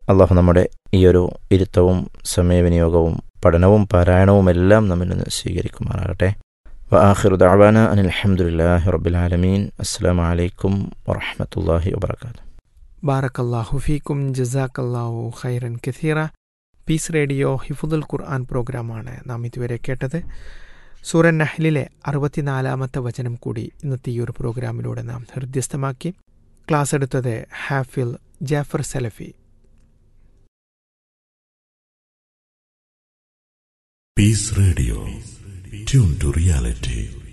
അള്ളാഹു നമ്മുടെ ഈ ഒരു ഇരുത്തവും സമയവിനിയോഗവും പഠനവും പാരായണവും എല്ലാം നമ്മിൽ നിന്ന് സ്വീകരിക്കുമാറാകട്ടെ وآخر دعوانا أن الحمد لله رب العالمين السلام عليكم ورحمة الله وبركاته ബാറക്കല്ലാഹു ഫീക്കും ജസാക്കല്ലാഹു ഖൈറൻ കഥീറ പീസ് റേഡിയോ ഹിഫുദുൽ ഖുർആൻ പ്രോഗ്രാമാണ് നാം ഇതുവരെ കേട്ടത് സൂറൻ നഹ്ലിലെ അറുപത്തിനാലാമത്തെ വചനം കൂടി ഇന്നത്തെ ഈ ഒരു പ്രോഗ്രാമിലൂടെ നാം ഹൃദ്യസ്ഥമാക്കി ക്ലാസ് എടുത്തത് ഹാഫിൽ ജാഫർ സലഫി Peace Radio. Tune to reality.